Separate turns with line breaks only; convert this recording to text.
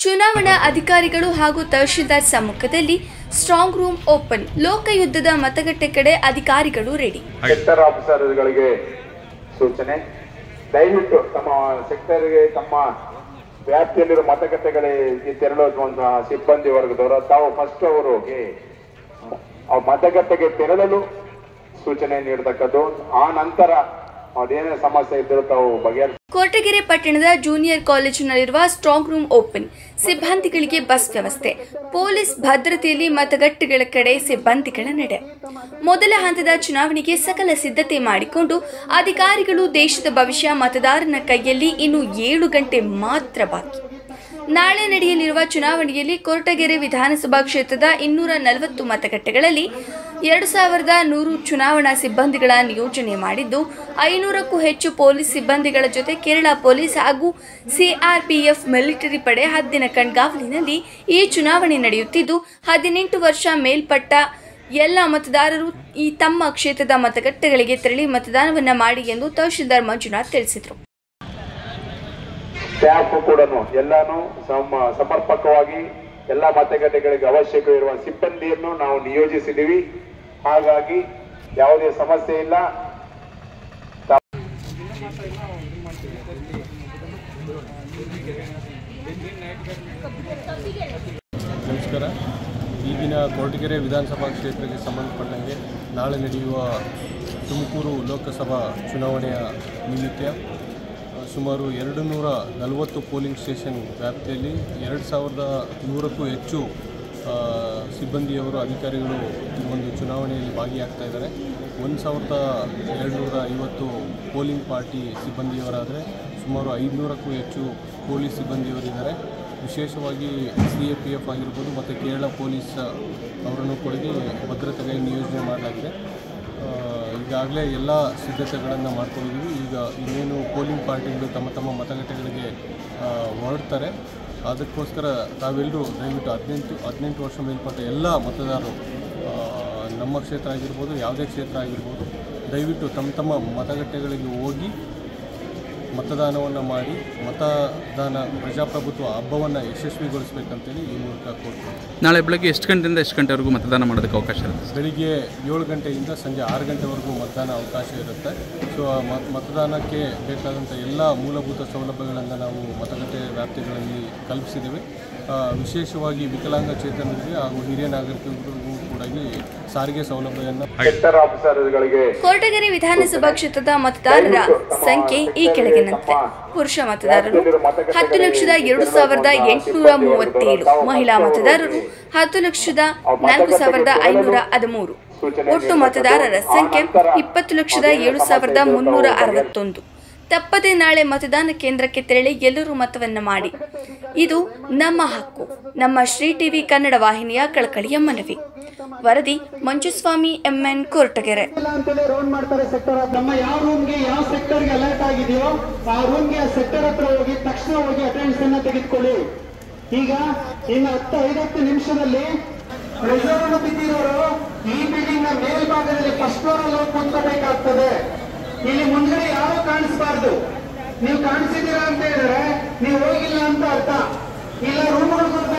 ಚುನಾವಣಾ ಅಧಿಕಾರಿಗಳು ಹಾಗೂ ತಹಶೀಲ್ದಾರ್ ಸಮ್ಮುಖದಲ್ಲಿ ಸ್ಟ್ರಾಂಗ್ ರೂಮ್ ಓಪನ್ ಲೋಕಯುದ್ಧದ ಮತಗಟ್ಟೆ ಕಡೆ ಅಧಿಕಾರಿಗಳು ರೆಡಿ
ಸೆಕ್ಟರ್ ಆಫೀಸರ್ಗಳಿಗೆ ಸೂಚನೆ ದಯವಿಟ್ಟು ತಮ್ಮ ಸೆಕ್ಟರ್ಗೆ ತಮ್ಮ ವ್ಯಾಪ್ತಿಯಲ್ಲಿರುವ ಮತಗಟ್ಟೆಗಳಿಗೆ ತೆರಳುವಂತಹ ಸಿಬ್ಬಂದಿ ವರ್ಗದವರು ತಾವು ಫಸ್ಟ್ ಅವರು ಹೋಗಿ ಆ ಮತಗಟ್ಟೆಗೆ ತೆರಳಲು ಸೂಚನೆ ನೀಡತಕ್ಕದ್ದು ಆ ನಂತರ ಅದೇನೇ ಸಮಸ್ಯೆ ಇದ್ದರೂ ತಾವು ಬಗೆಹರಿಸ
ಕೊರಟಗೆರೆ ಪಟ್ಟಣದ ಜೂನಿಯರ್ ಕಾಲೇಜಿನಲ್ಲಿರುವ ಸ್ಟ್ರಾಂಗ್ ರೂಮ್ ಓಪನ್ ಸಿಬ್ಬಂದಿಗಳಿಗೆ ಬಸ್ ವ್ಯವಸ್ಥೆ ಪೊಲೀಸ್ ಭದ್ರತೆಯಲ್ಲಿ ಮತಗಟ್ಟೆಗಳ ಕಡೆ ಸಿಬ್ಬಂದಿಗಳ ನಡೆ ಮೊದಲ ಹಂತದ ಚುನಾವಣೆಗೆ ಸಕಲ ಸಿದ್ಧತೆ ಮಾಡಿಕೊಂಡು ಅಧಿಕಾರಿಗಳು ದೇಶದ ಭವಿಷ್ಯ ಮತದಾರನ ಕೈಯಲ್ಲಿ ಇನ್ನು ಏಳು ಗಂಟೆ ಮಾತ್ರ ಬಾಕಿ ನಾಳೆ ನಡೆಯಲಿರುವ ಚುನಾವಣೆಯಲ್ಲಿ ಕೊರಟಗೆರೆ ವಿಧಾನಸಭಾ ಕ್ಷೇತ್ರದ ಇನ್ನೂರ ನಲವತ್ತು ಮತಗಟ್ಟೆಗಳಲ್ಲಿ ಎರಡು ಸಾವಿರದ ನೂರು ಚುನಾವಣಾ ಸಿಬ್ಬಂದಿಗಳ ನಿಯೋಜನೆ ಮಾಡಿದ್ದು ಐನೂರಕ್ಕೂ ಹೆಚ್ಚು ಪೊಲೀಸ್ ಸಿಬ್ಬಂದಿಗಳ ಜೊತೆ ಕೇರಳ ಪೊಲೀಸ್ ಹಾಗೂ ಸಿಆರ್ಪಿಎಫ್ ಮಿಲಿಟರಿ ಪಡೆ ಹದ್ದಿನ ಕಣ್ಗಾವಲಿನಲ್ಲಿ ಈ ಚುನಾವಣೆ ನಡೆಯುತ್ತಿದ್ದು ಹದಿನೆಂಟು ವರ್ಷ ಮೇಲ್ಪಟ್ಟ ಎಲ್ಲ ಮತದಾರರು ಈ ತಮ್ಮ ಕ್ಷೇತ್ರದ ಮತಗಟ್ಟೆಗಳಿಗೆ ತೆರಳಿ ಮತದಾನವನ್ನ ಮಾಡಿ ಎಂದು ತಹಶೀಲ್ದಾರ್ ಮಂಜುನಾಥ್ ತಿಳಿಸಿದರು
ಸ್ಟಾಫ್ ಕೂಡ ಎಲ್ಲಾನು ಸಮ ಸಮರ್ಪಕವಾಗಿ ಎಲ್ಲ ಮತಗಟ್ಟೆಗಳಿಗೆ ಅವಶ್ಯಕವಿರುವ ಸಿಬ್ಬಂದಿಯನ್ನು ನಾವು ನಿಯೋಜಿಸಿದ್ದೀವಿ ಹಾಗಾಗಿ ಯಾವುದೇ ಸಮಸ್ಯೆ ಇಲ್ಲ
ನಮಸ್ಕಾರ ಈಗಿನ ಕೊರಟಗೆರೆ ವಿಧಾನಸಭಾ ಕ್ಷೇತ್ರಕ್ಕೆ ಸಂಬಂಧಪಟ್ಟಂಗೆ ನಾಳೆ ನಡೆಯುವ ತುಮಕೂರು ಲೋಕಸಭಾ ಚುನಾವಣೆಯ ನಿಮಿತ್ತ ಆ, ಸುಮಾರು ಎರಡು ನೂರ ನಲವತ್ತು ಪೋಲಿಂಗ್ ಸ್ಟೇಷನ್ ವ್ಯಾಪ್ತಿಯಲ್ಲಿ ಎರಡು ಸಾವಿರದ ನೂರಕ್ಕೂ ಹೆಚ್ಚು ಆ, ಸಿಬ್ಬಂದಿಯವರು ಅಧಿಕಾರಿಗಳು ಈ ಒಂದು ಚುನಾವಣೆಯಲ್ಲಿ ಭಾಗಿಯಾಗ್ತಾ ಇದ್ದಾರೆ ಒಂದು ಸಾವಿರದ ಎರಡುನೂರ ಐವತ್ತು ಪೋಲಿಂಗ್ ಪಾರ್ಟಿ ಸಿಬ್ಬಂದಿಯವರಾದರೆ ಸುಮಾರು ಐದುನೂರಕ್ಕೂ ಹೆಚ್ಚು ಪೊಲೀಸ್ ಸಿಬ್ಬಂದಿಯವರಿದ್ದಾರೆ ವಿಶೇಷವಾಗಿ ಸಿ ಎ ಪಿ ಎಫ್ ಆಗಿರ್ಬೋದು ಮತ್ತು ಕೇರಳ ಪೊಲೀಸ್ ಅವರನ್ನು ಕೊಡಗಿ ಭದ್ರತೆಗೆ ನಿಯೋಜನೆ ಮಾಡಲಾಗಿದೆ ಈಗಾಗಲೇ ಎಲ್ಲ ಸಿದ್ಧತೆಗಳನ್ನು ಮಾಡ್ಕೊಂಡಿದ್ದೀವಿ ಈಗ ಇನ್ನೇನು ಪೋಲಿಂಗ್ ಪಾರ್ಟಿಗಳು ತಮ್ಮ ತಮ್ಮ ಮತಗಟ್ಟೆಗಳಿಗೆ ಆ, ಹೊರಡ್ತಾರೆ ಅದಕ್ಕೋಸ್ಕರ ತಾವೆಲ್ಲರೂ ದಯವಿಟ್ಟು ಹದಿನೆಂಟು ಹದಿನೆಂಟು ವರ್ಷ ಮೇಲ್ಪಟ್ಟ ಎಲ್ಲ ಮತದಾರರು ಆ, ನಮ್ಮ ಕ್ಷೇತ್ರ ಆಗಿರ್ಬೋದು ಯಾವುದೇ ಕ್ಷೇತ್ರ ಆಗಿರ್ಬೋದು ದಯವಿಟ್ಟು ತಮ್ಮ ತಮ್ಮ ಮತಗಟ್ಟೆಗಳಿಗೆ ಹೋಗಿ ಮತದಾನವನ್ನು ಮಾಡಿ ಮತದಾನ ಪ್ರಜಾಪ್ರಭುತ್ವ ಹಬ್ಬವನ್ನು ಯಶಸ್ವಿಗೊಳಿಸಬೇಕಂತೇಳಿ ಈ ಮೂಲಕ ಕೋರ್ತೀನಿ
ನಾಳೆ ಬೆಳಗ್ಗೆ ಎಷ್ಟು ಗಂಟೆಯಿಂದ ಎಷ್ಟು ಗಂಟೆವರೆಗೂ ಮತದಾನ ಮಾಡೋದಕ್ಕೆ ಅವಕಾಶ ಇರುತ್ತೆ
ಬೆಳಿಗ್ಗೆ ಏಳು ಗಂಟೆಯಿಂದ ಸಂಜೆ ಆರು ಗಂಟೆವರೆಗೂ ಮತದಾನ ಅವಕಾಶ ಇರುತ್ತೆ ಸೊ ಆ ಮತ ಮತದಾನಕ್ಕೆ ಬೇಕಾದಂಥ ಎಲ್ಲ ಮೂಲಭೂತ ಸೌಲಭ್ಯಗಳನ್ನು ನಾವು ಮತಗಟ್ಟೆ ವ್ಯಾಪ್ತಿಗಳಲ್ಲಿ ಕಲ್ಪಿಸಿದ್ದೇವೆ ಆ, ವಿಶೇಷವಾಗಿ ವಿಕಲಾಂಗಚೇತನರಿಗೆ ಹಾಗೂ ಹಿರಿಯ ನಾಗರಿಕರಿಗೂ ಕೂಡ ಇಲ್ಲಿ ಸಾರಿಗೆ ಸೌಲಭ್ಯವನ್ನು
ಸೆಕ್ಟರ್ ಆಫೀಸರ್ಗಳಿಗೆ
ಕೊರಟಗೆರೆ ವಿಧಾನಸಭಾ ಕ್ಷೇತ್ರದ ಮತದಾರರ ಸಂಖ್ಯೆ ಈ ಕೆಳಗಿನಂತೆ ಪುರುಷ ಮತದಾರರು ಹತ್ತು ಲಕ್ಷದ ಎರಡು ಸಾವಿರದ ಎಂಟುನೂರ ಮೂವತ್ತೇಳು ಮಹಿಳಾ ಮತದಾರರು ಹತ್ತು ಲಕ್ಷದ ನಾಲ್ಕು ಸಾವಿರದ ಐನೂರ ಹದಿಮೂರು ಒಟ್ಟು ಮತದಾರರ ಸಂಖ್ಯೆ ಇಪ್ಪತ್ತು ಲಕ್ಷದ ಏಳು ಸಾವಿರದ ಮುನ್ನೂರ ಅರವತ್ತೊಂದು ತಪ್ಪದೆ ನಾಳೆ ಮತದಾನ ಕೇಂದ್ರಕ್ಕೆ ತೆರಳಿ ಎಲ್ಲರೂ ಮತವನ್ನ ಮಾಡಿ ಇದು ನಮ್ಮ ಹಕ್ಕು ನಮ್ಮ ಶ್ರೀ ಟಿವಿ ಕನ್ನಡ ವಾಹಿನಿಯ ಕಳಕಳಿಯ ಮನವಿ ವರದಿ ಮಂಜುಸ್ವಾಮಿ ಎಂಎನ್ ಕೊರಟಗೆರೆ
ಇಲ್ಲ ಅಂತೇಳಿ ರೌಂಡ್ ಮಾಡ್ತಾರೆ ಸೆಕ್ಟರ್ ನಮ್ಮ ಯಾವ ರೂಮ್ಗೆ ಯಾವ ಸೆಕ್ಟರ್ಗೆ ಅಲರ್ಟ್ ಆಗಿದೆಯೋ ಆ ರೂಮ್ಗೆ ಆ ಸೆಕ್ಟರ್ ಹತ್ರ ಹೋಗಿ ತಕ್ಷಣ ಹೋಗಿ ಅಟೆಂಡೆನ್ಸ್ ಅನ್ನ ತೆಗೆದುಕೊಳ್ಳಿ ಈಗ ಇನ್ನು ಹತ್ತು ಐವತ್ತು ನಿಮಿಷದಲ್ಲಿ ರಿಸರ್ವ್ ಬಿದ್ದಿರೋರು ಈ ಬಿಲ್ಡಿಂಗ್ ನ ಮೇಲ್ಭಾಗದಲ್ಲಿ ಫಸ್ಟ್ ಫ್ಲೋರ್ ಅಲ್ಲಿ ಹೋಗಿ ಕುತ್ಕೋಬೇಕಾಗ್ತದೆ ಇಲ್ಲಿ ಮುಂದ್ಗಡೆ ಯಾರು ಕಾಣಿಸಬಾರ್ದು ನೀವು ಕಾಣಿಸಿದ್ದೀರಾ ಅಂತ ಹೇಳಿದ್ರೆ ನೀವು ಹೋಗಿಲ್ಲ ಅಂತ ಅರ್ಥ ಇಲ್ಲ ರೂಮ್ಗಳು